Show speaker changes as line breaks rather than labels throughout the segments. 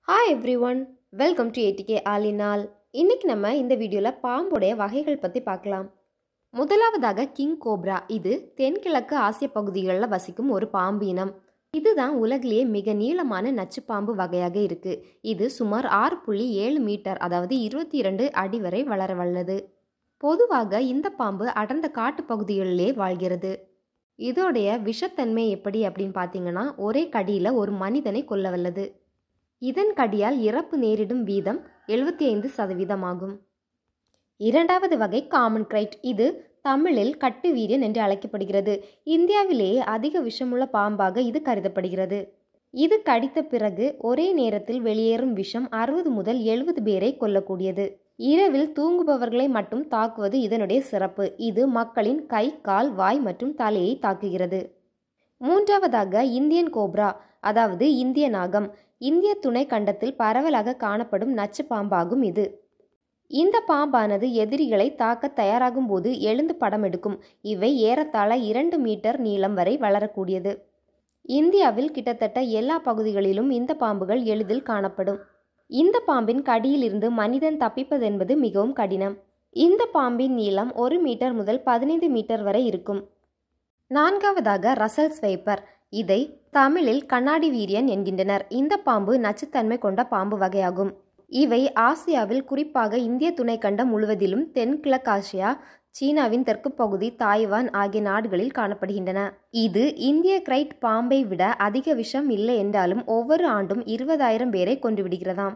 hi everyone welcome to ADK ஆலினால் இன்னைக்கு நம்ம இந்த வீடியோவில் பாம்புடைய வகைகள் பற்றி பார்க்கலாம் முதலாவதாக கிங் கோப்ரா இது தென்கிழக்கு ஆசிய பகுதிகளில் வசிக்கும் ஒரு பாம்பு இனம் இதுதான் உலகிலேயே மிக நீளமான நச்சுப்பாம்பு வகையாக இருக்கு இது சுமார் ஆறு புள்ளி ஏழு மீட்டர் அதாவது இருபத்தி இரண்டு அடி வரை வளர வல்லது பொதுவாக இந்த பாம்பு அடர்ந்த காட்டு பகுதிகளிலே வாழ்கிறது இதோடைய விஷத்தன்மை எப்படி அப்படின்னு பார்த்தீங்கன்னா ஒரே கடியில் ஒரு மனிதனை கொல்ல வல்லது இதன் கடியால் இறப்பு நேரிடும் வீதம் எழுபத்தி ஐந்து சதவீதமாகும் இரண்டாவது வகை காமன் கிரைட் இது தமிழில் கட்டு வீரியன் என்று அழைக்கப்படுகிறது இந்தியாவிலேயே அதிக விஷமுள்ள பாம்பாக இது கருதப்படுகிறது இது கடித்த பிறகு ஒரே நேரத்தில் வெளியேறும் விஷம் அறுபது முதல் எழுபது பேரை கொல்லக்கூடியது இரவில் தூங்குபவர்களை மட்டும் தாக்குவது இதனுடைய சிறப்பு இது மக்களின் கை கால் வாய் மற்றும் தலையை தாக்குகிறது மூன்றாவதாக இந்தியன் கோப்ரா அதாவது இந்திய நாகம் இந்திய துணை கண்டத்தில் பரவலாக காணப்படும் நச்சு பாம்பாகும் இது இந்த பாம்பானது எதிரிகளை தாக்க தயாராகும் போது எழுந்து படம் எடுக்கும் இவை ஏறத்தாழ இரண்டு மீட்டர் நீளம் வரை வளரக்கூடியது இந்தியாவில் கிட்டத்தட்ட எல்லா பகுதிகளிலும் இந்த பாம்புகள் எளிதில் காணப்படும் இந்த பாம்பின் கடியிலிருந்து மனிதன் தப்பிப்பதென்பது மிகவும் கடினம் இந்த பாம்பின் நீளம் ஒரு மீட்டர் முதல் பதினைந்து மீட்டர் வரை இருக்கும் நான்காவதாக ரசல்ஸ் வைப்பர் இதை தமிழில் கண்ணாடி வீரியன் என்கின்றனர் இந்த பாம்பு நச்சுத்தன்மை கொண்ட பாம்பு வகையாகும் இவை ஆசியாவில் குறிப்பாக இந்திய துணைக்கண்டம் முழுவதிலும் தென்கிழக்காசியா சீனாவின் தெற்கு பகுதி தாய்வான் ஆகிய நாடுகளில் காணப்படுகின்றன இது இந்திய கிரைட் பாம்பை விட அதிக விஷம் இல்லை என்றாலும் ஒவ்வொரு ஆண்டும் இருபதாயிரம் பேரை கொன்றுவிடுகிறதாம்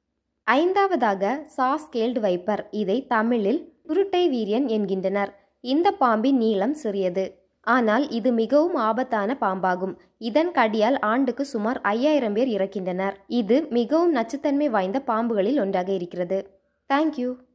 ஐந்தாவதாக சாஸ்கேல்டு வைப்பர் இதை தமிழில் சுருட்டை வீரியன் என்கின்றனர் இந்த பாம்பின் நீளம் சிறியது ஆனால் இது மிகவும் ஆபத்தான பாம்பாகும் இதன் கடியால் ஆண்டுக்கு சுமார் ஐயாயிரம் பேர் இறக்கின்றனர் இது மிகவும் நச்சுத்தன்மை வாய்ந்த பாம்புகளில் ஒன்றாக இருக்கிறது தேங்க்யூ